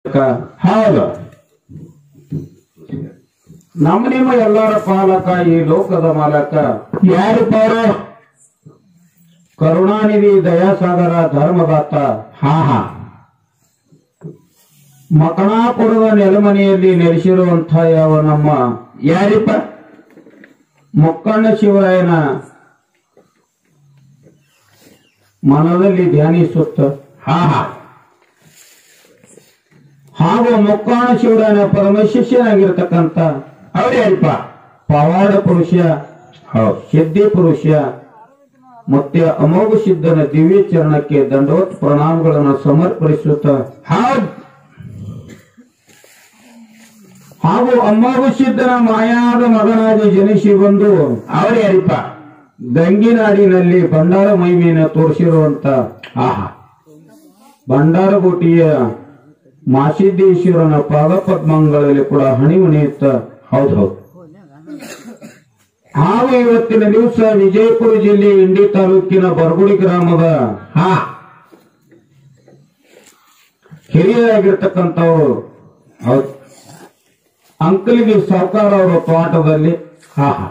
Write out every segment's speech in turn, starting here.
ಹೌದು ನಮ್ಮ ನಿಮ್ಮ ಎಲ್ಲರ ಪಾಲಕ ಈ ಲೋಕದ ಮಾಲಕ ಯಾರಪ್ಪ ಅವರು ಕರುಣಾನಿಧಿ ದಯಾಸಾಗರ ಧರ್ಮದಾತ ಹಾ ಹಾ ಮಕಣಾಪುರದ ನೆಲಮನೆಯಲ್ಲಿ ನೆಲೆಸಿರುವಂಥ ಯಾವ ನಮ್ಮ ಯಾರಿಪ್ಪ ಮೊಕ್ಕಣ್ಣ ಶಿವರಾಯನ ಮನದಲ್ಲಿ ಧ್ಯಾನಿಸುತ್ತ ಹಾ ಹಾ ಹಾಗೂ ಮೊಕ್ಕಣ್ಣ ಶಿವರಾಯನ ಪರಮಶಿಷ್ಯನಾಗಿರ್ತಕ್ಕಂಥ ಅವ್ರು ಯಾರಿಪ್ಪ ಪವಾಡ ಪುರುಷ ಹೌದು ಸಿದ್ಧಿ ಪುರುಷ ಮತ್ತೆ ಅಮೋಘ ಸಿದ್ಧನ ದಿವ್ಯ ಚರಣಕ್ಕೆ ದಂಡವತ್ ಪ್ರಣಾಮಗಳನ್ನು ಸಮರ್ಪಿಸುತ್ತ ಹೌದು ಹಾಗೂ ಅಮೋಘ ಸಿದ್ಧನ ಮಾಯಾದ ಮಗನಾಗಿ ಜನಿಸಿ ಬಂದು ಅವ್ರು ಯಾರಿಪ್ಪ ಗಂಗಿನಾಡಿನಲ್ಲಿ ಭಂಡಾರ ಮಹಿಮೆಯನ್ನು ತೋರಿಸಿರುವಂತ ಹಾ ಹಾ ಭಂಡಾರಗೋಟಿಯ ಮಾಸಿದ್ದೇಶ್ವರನ ಪಾದಪದ್ಮಗಳಲ್ಲಿ ಕೂಡ ಹಣಿಮಣಿಯುತ್ತ ಹೌದು ಹೌದು ಹಾಗೂ ಇವತ್ತಿನ ದಿವಸ ವಿಜಯಪುರ ಜಿಲ್ಲೆ ಇಂಡಿ ತಾಲೂಕಿನ ಬರಗುಡಿ ಗ್ರಾಮದ ಹಾ ಹಿರಿಯರಾಗಿರ್ತಕ್ಕಂಥವ್ರು ಹೌದು ಅಂಕಲಿಗೆ ಸರ್ಕಾರ ಅವರ ತೋಟದಲ್ಲಿ ಹಾ ಹಾ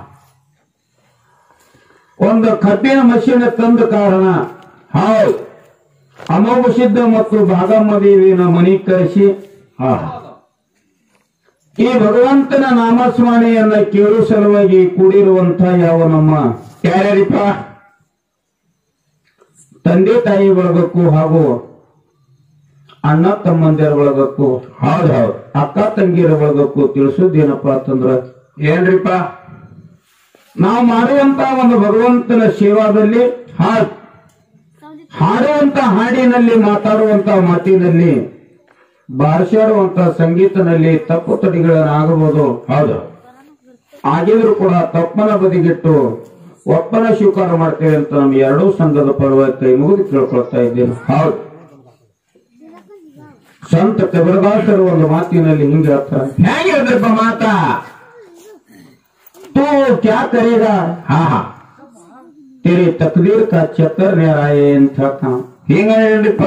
ಒಂದು ಕಬ್ಬಿನ ಮಷೀನ್ ತಂದ ಕಾರಣ ಹೌದು ಅಮೋಘ ಸಿದ್ಧ ಮತ್ತು ಭಾಗಮ್ಮ ದೇವಿನ ಮನಿ ಕರೆಸಿ ಹಾ ಹಾ ಈ ಭಗವಂತನ ನಾಮಸ್ಮರಣೆಯನ್ನ ಕೇಳುವ ಸಲುವಾಗಿ ಕೂಡಿರುವಂತ ಯಾವ ನಮ್ಮ ಯಾರ್ಯಾರಿಪ್ಪ ತಂದೆ ತಾಯಿ ಬಳಗಕ್ಕೂ ಹಾಗೂ ಅಣ್ಣ ತಮ್ಮಂದಿರ ಬಳಗಕ್ಕೂ ಹೌದು ಹೌದು ಅಕ್ಕ ತಂಗಿಯರ ಬಳಗಕ್ಕೂ ತಿಳಿಸೋದೇನಪ್ಪ ಅಂತಂದ್ರ ಏನ್ರಿಪ್ಪ ನಾವು ಮಾಡುವಂತ ಒಂದು ಭಗವಂತನ ಸೇವಾದಲ್ಲಿ ಹೌದು ಹಾಡುವಂತ ಹಾಡಿನಲ್ಲಿ ಮಾತಾಡುವಂತ ಮಾತಿನಲ್ಲಿ ಬಾರಿಸಾಡುವಂತ ಸಂಗೀತನಲ್ಲಿ ತಪ್ಪು ತಡಿಗಳನ್ನಾಗಬಹುದು ಹೌದು ಆಗಿದ್ರು ಕೂಡ ತಪ್ಪನ ಬದಿಗಿಟ್ಟು ಒಪ್ಪನ ಸ್ವೀಕಾರ ಮಾಡ್ತೇವೆ ಅಂತ ನಮ್ಮ ಎರಡೂ ಸಂಘದ ಪರವಾಗಿ ಕೈ ಮುಗಿದು ಕೇಳ್ಕೊಳ್ತಾ ಇದ್ದೇನೆ ಹೌದು ಸಂತ ಕಬೀರದಾಸರು ಒಂದು ಮಾತಿನಲ್ಲಿ ಹಿಂಗೆ ಹೇಳ್ತಾರೆ ಹೇಗೆ ಹೇಳ್ದ್ರಪ್ಪ ಮಾತಾ ತೂ ಕ್ಯಾ ಕರೇಗ ಹಾ ಹಾ तेरे तकदीर का चक्कर ನೇರಾಯೆ ಅಂತ ಹೇಳ್ತಾನ ಹಿಂಗ ಹೇಳ್ರಿಪ್ಪ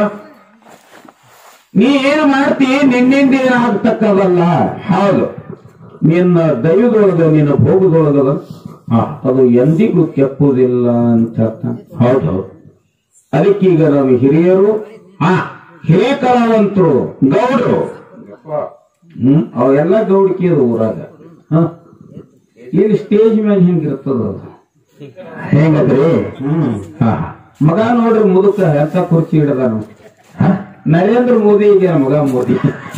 ನೀ ಏನು ಮಾಡ್ತಿ ನಿನ್ನಿಂದ ಏನಾಗ್ತಕ್ಕದಲ್ಲ ಹೌದು ನಿನ್ನ ದೈವದೊಳಗ ನಿನ್ನ ಭೋಗದೊಳಗದ ಹಾ ಅದು ಎಂದಿಗೂ ಕೆಪ್ಪುವುದಿಲ್ಲ ಅಂತ ಹೇಳ್ತಾನ ಹೌದು ಹೌದು ಅದಕ್ಕೀಗ ನಾವು ಹಿರಿಯರು ಹಾ ಹಿರಿಯ ಕಲಾವಂತರು ಗೌಡ್ರು ಹ್ಮ್ ಅವೆಲ್ಲ ಗೌಡಿಕೆ ಅದು ಊರಾಗ ಹ? ಇಲ್ಲಿ ಸ್ಟೇಜ್ ಮ್ಯಾಗ ಹೆಂಗಿರ್ತದ ಅದು ಹೆಂಗದ್ರಿ ಹ್ಮ್ ಹಾ ಮಗ ನೋಡ್ರಿ ಮುದುಕ ಎಂತ ಕುರ್ಚಿ ಹಿಡದಾನು ಹಾ ನರೇಂದ್ರ ಮೋದಿ ಈಗ ಮಗ ಮೋದಿ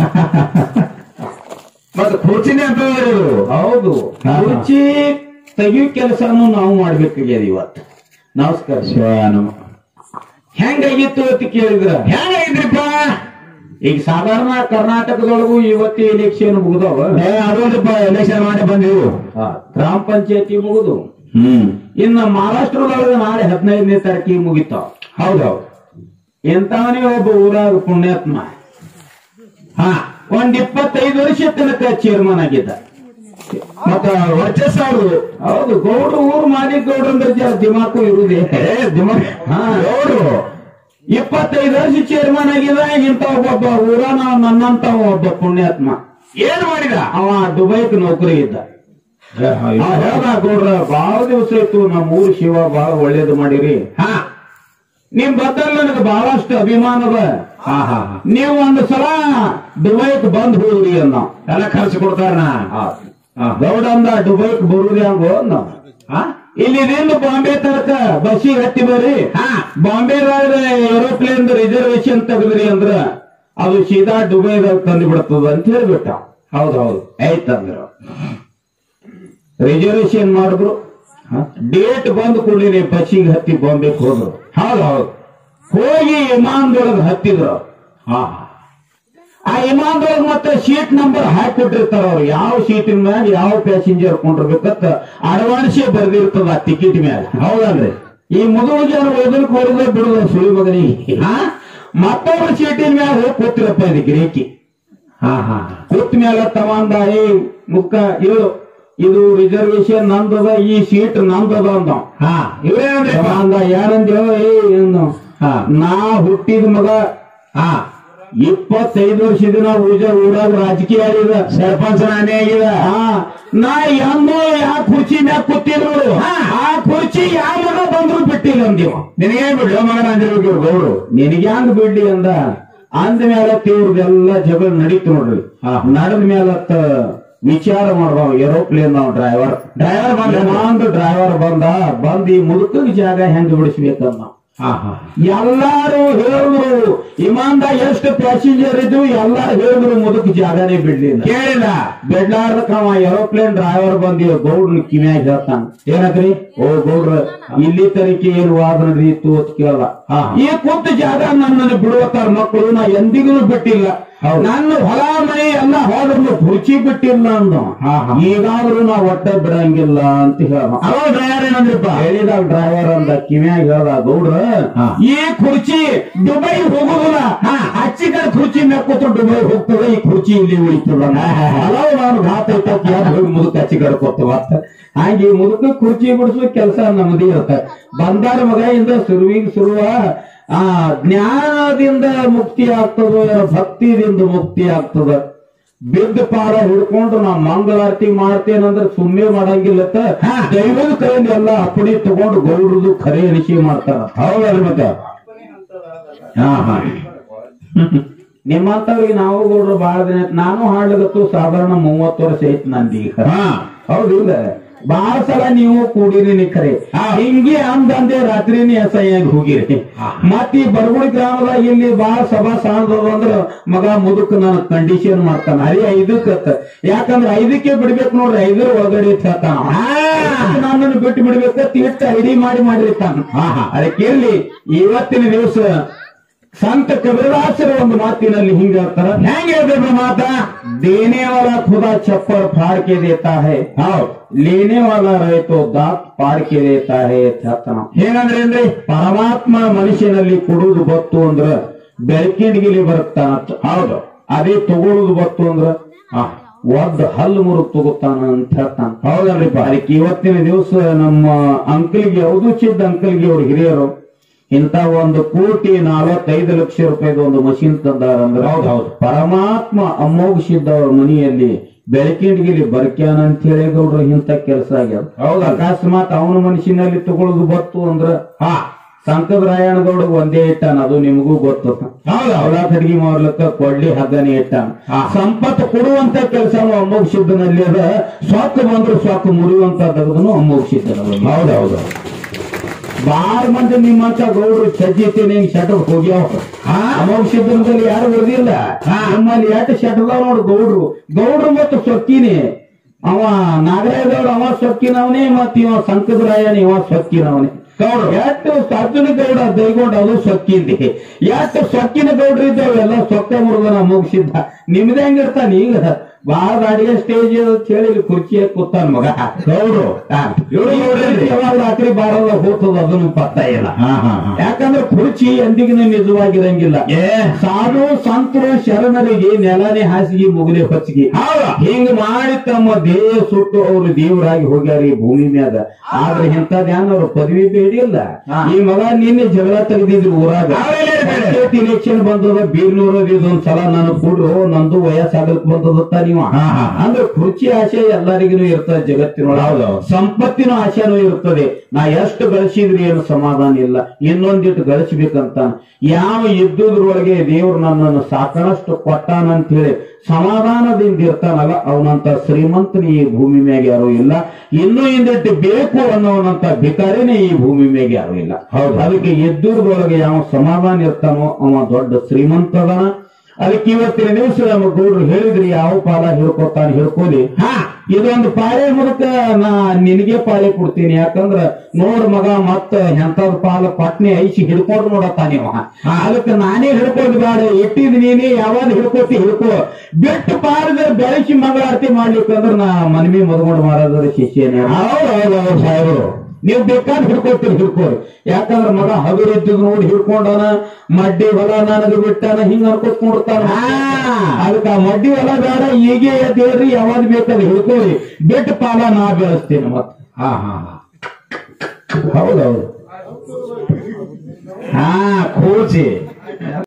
ಮತ್ತೆ ಕುರ್ಚಿನೇ ಅಂತ ಇರೋದು ಹೌದು ಹಾ, ಹಾ. ಕುರ್ಚಿ ತೆಗಿಯೋ ಕೆಲಸನು ನಾವು ಮಾಡ್ಬೇಕಾಗ್ಯದ ಇವತ್ತು ನಮಸ್ಕಾರ ಶಿವನಮ ಹೆಂಗಾಗಿತ್ತು ಅಂತ ಕೇಳಿದ್ರ ಹೆಂಗಿದ್ರಿಪ್ಪ ಈಗ ಸಾಧಾರಣ ಕರ್ನಾಟಕದೊಳಗೂ ಇವತ್ತು ಎಲೆಕ್ಷನ್ ಮುಗಿದವ ಏ ಅದೊಂದಪ್ಪ ಎಲೆಕ್ಷನ್ ಮಾಡಿ ಬಂದಿವು ಗ್ರಾಮ ಪಂಚಾಯತಿ ಮುಗಿದು ಹ್ಮ್ ಇನ್ನ ಮಹಾರಾಷ್ಟ್ರದೊಳಗೆ ನಾಳೆ ಹದಿನೈದನೇ ತಾರೀಕಿಗೆ ಮುಗಿತಾವ ಹೌದೌದು ಎಂತವನೇ ಒಬ್ಬ ಊರಾಗ ಪುಣ್ಯಾತ್ಮ ಹಾ ಒಂದ್ ಇಪ್ಪತ್ತೈದು ವರ್ಷ ತನಕ ಚೇರ್ಮನ್ ಆಗಿದ್ದ ಮತ್ತ ವರ್ಚಸ್ ಅವ್ರು ಹೌದು ಗೌಡ್ರು ಊರು ಮಾಲಿಕ್ ಗೌಡ್ರು ಅಂದ್ರೆ ಜರ ದಿಮಾಕು ಇರುದೇ ಏ ದಿಮಾಗ್ ಹಾ. ಗೌಡ್ರು ಇಪ್ಪತ್ತೈದು ವರ್ಷ ಚೇರ್ಮನ್ ಆಗಿದ ಇಂತ ಒಬ್ಬ ಊರ ನಾವು ನನ್ನಂತ ಒಬ್ಬ ಪುಣ್ಯಾತ್ಮ ಏನ್ ಮಾಡಿದ ಅವ ದುಬೈಕ್ ನೌಕರಿ ಇದ್ದ ಅವ ಹೇಳ್ದ ಗೌಡ್ರ ಬಹಳ ದಿವಸ ಇತ್ತು ನಮ್ಮ ಊರು ಶಿವ ಬಹಳ ಒಳ್ಳೇದು ಮಾಡಿರಿ ಹಾ ನಿಮ್ ಬದ್ದಲ್ಲಿ ನನಗೆ ಬಹಳಷ್ಟು ಅಭಿಮಾನದ ಹಾ ಹಾ ಹಾ ನೀವು ಒಂದು ಸಲ ದುಬೈಕ್ ಬಂದ್ ಹೋಗ್ರಿ ಅನ್ನೋ ಎಲ್ಲ ಖರ್ಚು ಕೊಡ್ತಾರಣ ಗೌಡ ಅಂದ ದುಬೈಕ್ ಬರುದೇ ಹಂಗೋ ಅನ್ನೋ ಹಾ ಇಲ್ಲಿದಿಂದ ಬಾಂಬೆ ತನಕ ಬಸ್ಸಿಗೆ ಹತ್ತಿ ಬರ್ರಿ ಹಾ ಬಾಂಬೆದಾಗ ಏರೋಪ್ಲೇನ್ ರಿಸರ್ವೇಶನ್ ತೆಗೆದ್ರಿ ಅಂದ್ರ ಅದು ಸೀದಾ ದುಬೈದಾಗ ತಂದು ಬಿಡ್ತದ ಅಂತ ಹೇಳ್ಬಿಟ್ಟ ಹೌದೌದು ಆಯ್ತಂದ್ರ ರಿಸರ್ವೇಶನ್ ಮಾಡಿದ್ರು ಡೇಟ್ ಬಂದ್ ಕೂಡಲೇ ಬಸ್ಸಿಗೆ ಹತ್ತಿ ಬಾಂಬೆಗೆ ಹೋದ್ರು ಹೌದು ಹೌದು ಹೋಗಿ ವಿಮಾನದೊಳಗೆ ಹತ್ತಿದ್ರು ಹಾ ಆ ವಿಮಾನದೊಳಗೆ ಮತ್ತೆ ಸೀಟ್ ನಂಬರ್ ಹಾಕೊಟ್ಟಿರ್ತಾರ ಅವ್ರು ಯಾವ ಸೀಟಿನ ಮ್ಯಾಗ ಯಾವ ಪ್ಯಾಸೆಂಜರ್ ಕೊಂಡಿರ್ಬೇಕಂತ ಅಡ್ವಾನ್ಸೇ ಬರ್ದಿರ್ತದ ಆ ಟಿಕೆಟ್ ಮ್ಯಾಗ ಹೌದಲ್ರಿ ಈ ಮೊದಲು ಜನ ಓದಲ್ಕ್ ಹೊಡೆದ ಬಿಡುದ ಸುಳಿ ಮಗನಿಗೆ ಹಾ ಮತ್ತೊಬ್ಬರ ಸೀಟಿನ ಮ್ಯಾಗ ಹೋಗಿ ಕೂತಿರಪ್ಪ ಇದು ಗಿರೇಕಿ ಹಾ ಹಾ ಕೂತ್ ಮ್ಯಾಲ ತವಂದ ಏ ಮುಕ್ಕ ಇದು ಇದು ರಿಸರ್ವೇಶನ್ ನಂದದ ಈ ಸೀಟ್ ನಂದದ ಅಂದ ಹಾ ಇವ್ರೇನ್ರಿ ಅಂದ ಏನಂದ್ಯೋ ಏ ಏನು ಹಾ ನಾ ಹುಟ್ಟಿದ ಮಗ ಹಾ ಇಪ್ಪತ್ತೈದು ವರ್ಷದ ದಿನ ಊಜ ಊರಾಗ ರಾಜಕೀಯ ಆಗಿದೆ ಸರ್ಪಂಚ ನಾನೇ ಆಗಿದ ಹಾ ನಾ ಎಂದೋ ಯಾ ಕುರ್ಚಿ ಮ್ಯಾಗ ಕೂತಿದ್ರು ಆ ಕುರ್ಚಿ ಯಾವ ಮಗ ಬಂದ್ರು ಬಿಟ್ಟಿಲ್ಲ ಅಂದಿವ ನಿನಗೇ ಬಿಡ್ಲು ಮಗನ ಅಂದಿರ್ಬೇಕು ಇವ್ರು ಗೌಡ್ರು ನಿನಗೆ ಹ್ಯಾಂಗ ಬಿಡ್ಲಿ ಅಂದ ಅಂದ ಮೇಲೆ ಇವ್ರದೆಲ್ಲ ಜಗಳ ನಡೀತು ನೋಡ್ರಿ ಹಾ. ನಡೆದ ಮೇಲತ್ತ ವಿಚಾರ ಮಾಡ್ದವ ಏರೋಪ್ಲೇನ್ ನಾವು ಡ್ರೈವರ್ ಡ್ರೈವರ್ ಬಂದ ಒಂದು ಡ್ರೈವರ್ ಬಂದ ಬಂದ್ ಈ ಮುದುಕನ ಜಾಗ ಹೆಂಗ್ ಬಿಡಿಸ್ಬೇಕನ್ನ ಹಾ ಹಾ ಎಲ್ಲಾರು ಹೇಳಿದ್ರು ವಿಮಾನದಾಗ ಎಷ್ಟು ಪ್ಯಾಸೆಂಜರ್ ಇದ್ವು ಎಲ್ಲಾರು ಹೇಳಿದ್ರು ಮುದುಕ ಜಾಗನೇ ಬಿಡ್ಲಿಲ್ಲ ಕೇಳಿಲ್ಲ ಬೆಡ್ಲಾರ್ದಕ್ಕ ಅವ ಏರೋಪ್ಲೇನ್ ಡ್ರೈವರ್ ಬಂದಿ ಗೌಡ್ರನ್ ಕಿವ್ಯಾಗ ಹೇಳ್ತಾನ ಏನದ್ರಿ ಓ ಗೌಡ್ರ ಇಲ್ಲಿ ತನಿಖೆ ಏನು ವಾದನ ರೀತು ಅಂತ ಕೇಳಲ್ಲ ಹಾ. ಈ ಕೂತ ಜಾಗ ನನ್ನನ್ನು ಬಿಡುವತ್ತಾರ ಮಕ್ಕಳು ನಾ ಎಂದಿಗೂ ಬಿಟ್ಟಿಲ್ಲ ಹೌದು. ನನ್ನ ಹೊಲ ಮನೆ ಎಲ್ಲ ಹೋದ್ರು ಕುರ್ಚಿ ಬಿಟ್ಟಿಲ್ಲ ಅಂದ ಹಾ, ಹಾ. ಈಗಾದ್ರೂ ನಾ ಒಟ್ಟ ಬಿಡಂಗಿಲ್ಲ ಅಂತ ಹೇಳ ಅವ ಡ್ರೈವರ್ ಏನಂದ್ರಪ್ಪ ಹೇಳಿದ ಡ್ರೈವರ್ ಅಂದ ಕಿವ್ಯಾಗ ಹೇಳ್ದ ಗೌಡ್ರ ಹಾ. ಈ ಕುರ್ಚಿ ದುಬೈ ಹೋಗುದಿಲ್ಲ ಹಚ್ಚಿ ಕಡೆ ಕುರ್ಚಿ ಮ್ಯಾಗ ಕೂತು ದುಬೈ ಹೋಗ್ತದೆ ಈ ಕುರ್ಚಿ ಇಲ್ಲಿ ಉಳಿತದ ಹಲವು ನಾನು ಘಾತ ಐತತ್ ಯಾರು ಹೋಗಿ ಮುದುಕ ಹಚ್ಚಿ ಕಡೆ ಕೂತವ ಹಾಗೆ ಈ ಮುದುಕ ಕುರ್ಚಿ ಬಿಡಿಸೋ ಕೆಲಸ ನಮ್ಮದೇ ಇರುತ್ತೆ ಬಂದಾರ ಮಗ ಇಂದ ಸುರುವಿಗೆ ಸುರುವ ಆ ಜ್ಞಾನದಿಂದ ಮುಕ್ತಿ ಆಗ್ತದ ಭಕ್ತಿದಿಂದ ಮುಕ್ತಿ ಆಗ್ತದ ಬಿದ್ದ ಪಾರ ಹಿಡ್ಕೊಂಡು ನಾ ಮಂಗಳಾರತಿ ಮಾಡ್ತೇನಂದ್ರೆ ಸುಮ್ಮನೆ ಮಾಡಂಗಿಲ್ಲತ್ತ ದೈವದ ಕೈಯಿಂದ ಎಲ್ಲ ಅಪ್ಪಣೆ ತಗೊಂಡು ಗೌಡ್ರದು ಖರೆ ಎಣಿಸಿ ಮಾಡ್ತಾರ ಹೌದಲ್ರಿ ಮತ್ತೆ ಹಾ ಹಾ ನಿಮ್ಮಂತವ್ರಿಗೆ ನಾವು ಗೌಡ್ರು ಬಹಳ ದಿನ ಆಯ್ತು. ನಾನು ಹಾಡ್ಲಿಗತ್ತು ಸಾಧಾರಣ ಮೂವತ್ತು ವರ್ಷ ಐತ್ ನಂದೀಗ ಹಾ ಹೌದಿಲ್ಲ ಬಹಳ ಸಲ ನೀವು ಕೂಡಿರಿ ನಿಖರೆ ಹಾ. ಹಿಂಗೆ ಅಂದಂದೆ ರಾತ್ರಿನೇ ಅಸಹ್ಯಾಗಿ ಹೋಗಿರಿ ಹಾ. ಮತ್ ಈ ಬರಗುಡಿ ಗ್ರಾಮದಾಗ ಇಲ್ಲಿ ಬಹಳ ಸಭಾ ಸಾಣದವ ಅಂದ್ರ ಮಗ ಮುದುಕ ನನ್ನ ಕಂಡೀಷನ್ ಮಾಡ್ತಾನ ಅದೇ ಐದಕ್ಕತ್ತ ಯಾಕಂದ್ರ ಐದಕ್ಕೆ ಬಿಡ್ಬೇಕು ನೋಡ್ರಿ ಐದರ ಒಳಗಡೆ ಅಂತ ಹೇಳ್ತಾನ ಅವ. ಅದಕ್ಕೆ ನನ್ನನ್ನು ಬಿಟ್ಟು ಬಿಡ್ಬೇಕಂತ ಇಟ್ಟು ಐಡಿ ಮಾಡಿ ಮಾಡಿರ್ತಾನ ಹಾ, ಹಾ. ಅದಕ್ಕೆ ಇರ್ಲಿ ಇವತ್ತಿನ ದಿವಸ ಸಂತ ಕಬೀರದಾಸರ ಒಂದು ಮಾತಿನಲ್ಲಿ ಹಿಂಗ ಹೇಳ್ತಾರ ಹೆಂಗ್ ಹೇಳ್ಬೇಕು ಮಾತ देने वाला खुदा छप्पर फाड़ के देता है ಹೌದ್ लेने वाला रहे तो दांत फाड़ के देता है ಅಂತ ಹೇಳ್ತಾನ ಏನಂದ್ರೇನ್ರಿ ಪರಮಾತ್ಮ ಮನುಷ್ಯನಲ್ಲಿ ಕೊಡುವುದು ಬತ್ತು ಅಂದ್ರ ಬೆಳಕಿಂಡಿಗಿಲಿ ಬರುತ್ತಾನ ಹೌದು ಅದೇ ತಗೊಳುದು ಬತ್ತು ಅಂದ್ರ ಹಾ ಒದ್ದ ಹಲ್ಲು ಮುರುಗ್ ತಗೋತಾನ ಅಂತ ಹೇಳ್ತಾನ ಹೌದಲ್ರಿಪ್ಪ ಅದಕ್ಕೆ ಇವತ್ತಿನ ದಿವಸ ನಮ್ಮ ಅಂಕಲ್ಗೆ ಯಾವುದು ಚಿದ್ದ ಅಂಕಲ್ಗೆ ಅವ್ರ ಹಿರಿಯರು ಇಂತ ಒಂದು ಕೋಟಿ ನಲವತ್ತೈದು ಲಕ್ಷ ರೂಪಾಯಿದ ಒಂದು ಮಷಿನ್ ತಂದಾರಂದ್ರೆ ಹೌದ್ ಹೌದ್. ಪರಮಾತ್ಮ ಅಮೋಘಿಸಿದ್ದ ಅವ್ರ ಮನೆಯಲ್ಲಿ ಬೆಳಕಿಂಡಿಗಿಲಿ ಬರ್ಕ್ಯಾನ ಅಂತ ಹೇಳಿ ಗೌಡ್ರು ಇಂಥ ಕೆಲಸ ಆಗ್ಯಾವ ಹೌದ್. ಅಕಸ್ಮಾತ್ ಅವನ ಮನುಷ್ಯನಲ್ಲಿ ತಗೊಳ್ಳೋದು ಬತ್ತು ಅಂದ್ರ ಹಾ ಸಂಕದರಾಯಣ ಗೌಡ ಒಂದೇ ಇಟ್ಟಾನ ಅದು ನಿಮಗೂ ಗೊತ್ತು ಹೌದು ಅವಳ ಕಡ್ಗಿ ಮಾಡ್ಲಕ್ಕ ಕೊಳ್ಳಿ ಹಗ್ಗನೇ ಇಟ್ಟಾನ ಹಾ. ಸಂಪತ್ತು ಕೊಡುವಂತ ಕೆಲಸ ಅಮ್ಮೋಗ್ ಸಿದ್ಧನಲ್ಲಿ ಅದ ಸೊಕ್ಕ ಬಂದ್ರು ಸೊಕ್ಕ ಮುರಿಯುವಂತ ತೆಗೆದನು ಅಮ್ಮೋಗ್ ಸಿದ್ಧನ ಹೌದೌದು ಬಾಳ ಮಂದಿ ನಿಮ್ಮಂತ ಗೌಡ್ರು ಸಜ್ಜಿತೀನಿ ಶಟರ್ ಹೋಗ್ಯಾವ ಹಾ? ಅಮೋಘ ಸಿದ್ಧನದಲ್ಲಿ ಯಾರು ಉಳಿದಿಲ್ಲ ಹಾ. ನಮ್ಮಲ್ಲಿ ಎಷ್ಟು ಶಟರ್ದಾವ ನೋಡು ಗೌಡ್ರು ಗೌಡ್ರು ಮತ್ತು ಸೊಕ್ಕಿನಿ ಅವ ನಾಗರಾಯಗೌಡ ಅವ ಸೊಕ್ಕಿನವನೇ ಮತ್ ಇವ ಸಂಕದರಾಯನ ಇವ ಸೊಕ್ಕಿನವನೇ ಗೌಡ್ರು ಎಷ್ಟು ಸರ್ಜನ ಗೌಡ ದೈಗೊಂಡು ಅದು ಸೊಕ್ಕಿಂದಿ ಎಷ್ಟು ಸೊಕ್ಕಿನ ಗೌಡ್ರು ಇದ್ದಾವೆಲ್ಲ ಸೊಕ್ಕ ಮುರುಗನ ಮುಗಿಸಿದ್ದ ನಿಮ್ದೇ ಹೆಂಗಿರ್ತಾನ ಈಗ ಬಾಳ ಅಡಿಗೆ ಸ್ಟೇಜ್ ಅಂತ ಹೇಳಿ ಇಲ್ಲಿ ಕುರ್ಚಿಯಾಗ ಕೂತಾನ ಮಗ ಗೌಡ್ರು ಹಾ. ಇವ್ರು ಗೌಡ್ರಲ್ರಿ? ಯಾವಾಗ ರಾತ್ರಿ ಬಾರದ ಹೋಗ್ತದ ಅದನ್ನು ಪತ್ತ ಇಲ್ಲ ಹಾ ಹಾ ಹಾ ಯಾಕಂದ್ರೆ ಕುರ್ಚಿ ಎಂದಿಗೂ ನಿಜವಾಗಿರಂಗಿಲ್ಲ ಏ ಸಾಧು ಸಂತರು ಶರಣರಿಗೆ ನೆಲನೆ ಹಾಸಿಗೆ ಮುಗುಲೆ ಹೊಚ್ಚಿಗೆ ಹೌದು ಹಿಂಗ ಮಾಡಿ ತಮ್ಮ ದೇಹ ಸುಟ್ಟು ಅವರು ದೇವರಾಗಿ ಹೋಗ್ಯಾರ ಈ ಭೂಮಿ ಮ್ಯಾಗ ಆದ್ರೆ ಇಂಥದ್ದೇನ ಅವ್ರ ಪದವಿ ಬೇಡಿಲ್ಲ ಹಾ. ಈ ಮಗ ನಿನ್ನೆ ಜಗಳ ತೆಗೆದಿದ್ರು ಊರಾಗ ಅವ್ರೆಲ್ಲ ಇರ್ತಾರೆ. ಇಲೆಕ್ಷನ್ ಬಂದದ ಬೀರ್ನೂರ ಇದೊಂದ್ ಸಲ ನನಗ್ ಕೊಡ್ರು ನಂದು ವಯಸ್ಸಾಗಕ್ ಬಂದದತ್ತ ನೀವ ಹಾ, ಹಾ. ಅಂದ್ರೆ ಕುರ್ಚಿ ಆಸೆ ಎಲ್ಲರಿಗೂ ಇರ್ತದೆ ಜಗತ್ತಿನೊಳಗೆ ಹೌದು. ಸಂಪತ್ತಿನ ಆಶೆನೂ ಇರ್ತದೆ ನಾ ಎಷ್ಟು ಗಳಿಸಿದ್ರಿ ಏನು ಸಮಾಧಾನ ಇಲ್ಲ ಇನ್ನೊಂದಿಟ್ಟು ಗಳಿಸ್ಬೇಕಂತ ಯಾವ ಇದ್ದುದ್ರೊಳಗೆ ದೇವ್ರು ನನ್ನನ್ನು ಸಾಕಷ್ಟು ಕೊಟ್ಟಾನಂತ ಹೇಳಿ ಸಮಾಧಾನದಿಂದ ಇರ್ತಾನಲ್ಲ ಅವನಂತ ಶ್ರೀಮಂತನ ಈ ಭೂಮಿ ಮ್ಯಾಗ ಯಾರು ಇಲ್ಲ ಇನ್ನೂ ಹಿಂದಿಟ್ಟು ಬೇಕು ಅನ್ನೋನಂತ ಭಿಕಾರಿನೇ ಈ ಭೂಮಿ ಮ್ಯಾಗ ಯಾರು ಇಲ್ಲ ಹೌದು. ಅದಕ್ಕೆ ಎದ್ದುರ್ದೊಳಗೆ ಯಾವ ಸಮಾಧಾನ ಇರ್ತಾನೋ ಅವ ದೊಡ್ಡ ಶ್ರೀಮಂತದನ ಅದಕ್ಕೆ ಇವತ್ತಿನ ದಿವಸ ನಮ್ಮ ಗೌಡ್ರು ಹೇಳಿದ್ರಿ ಯಾವ ಪಾಲ ಹೇಳ್ಕೊತಾನ ಹೇಳ್ಕೊಲಿ ಹಾ ಇದೊಂದು ಪಾಳೆ ಮೂಲಕ ನಾ ನಿನಗೆ ಪಾಳೆ ಕೊಡ್ತೀನಿ ಯಾಕಂದ್ರ ನೋಡ್ ಮಗ ಮತ್ತ ಎಂತದ್ ಪಾಲ ಪಟ್ನೆ ಐಸಿ ಹಿಡ್ಕೊಂಡು ನೋಡತ್ತಾನೆ ಅವ ಅದಕ್ಕೆ ನಾನೇ ಹಿಡ್ಕೊಂಡು ಬೇಡ ಇಟ್ಟಿದ್ ನೀನೇ ಯಾವಾಗ ಹಿಡ್ಕೋತಿ ಹಿಡ್ಕೋ ಬಿಟ್ಟು ಪಾಲದ ಬೆಳೆಸಿ ಮಂಗಳಾರತಿ ಮಾಡ್ಲಿಕ್ಕಂದ್ರ ನಾ ಮನವಿ ಮದ್ಕೊಂಡು ಮಾರಾದ್ರ ಶಿಷ್ಯನೇ ಹೌದು ಹೌದು ಹೌದು ಸಾಹೇಬರು ನೀವು ಬೇಕಾದ್ರೆ ಹಿಡ್ಕೊತೀರಿ ಹಿಡ್ಕೋರಿ ಯಾಕಂದ್ರ ಮಗ ಹಗುರಿದ್ದು ನೋಡಿ ಹಿಡ್ಕೊಂಡಾನ ಮಡ್ಡಿ ಹೊಲ ನನಗೆ ಬಿಟ್ಟಾನ ಹಿಂಗ ಅನ್ಕೊತ್ಕೊಂಡಿರ್ತಾನ ಅದಕ್ಕೆ ಆ ಮಡ್ಡಿ ಹೊಲ ಬೇಡ ಹೀಗೆ ಎದ್ದು ಹೇಳ್ರಿ ಯಾವಾಗ ಬೇಕಾದ್ರೆ ಹಿಡ್ಕೋರಿ ಬಿಟ್ಟು ಪಾಲ ನಾ ಬೆಳೆಸ್ತೇನೆ ಮತ್ತ ಹಾ ಹಾ ಹಾ ಹೌದೌದು ಹಾ ಕೂರ್ಚಿ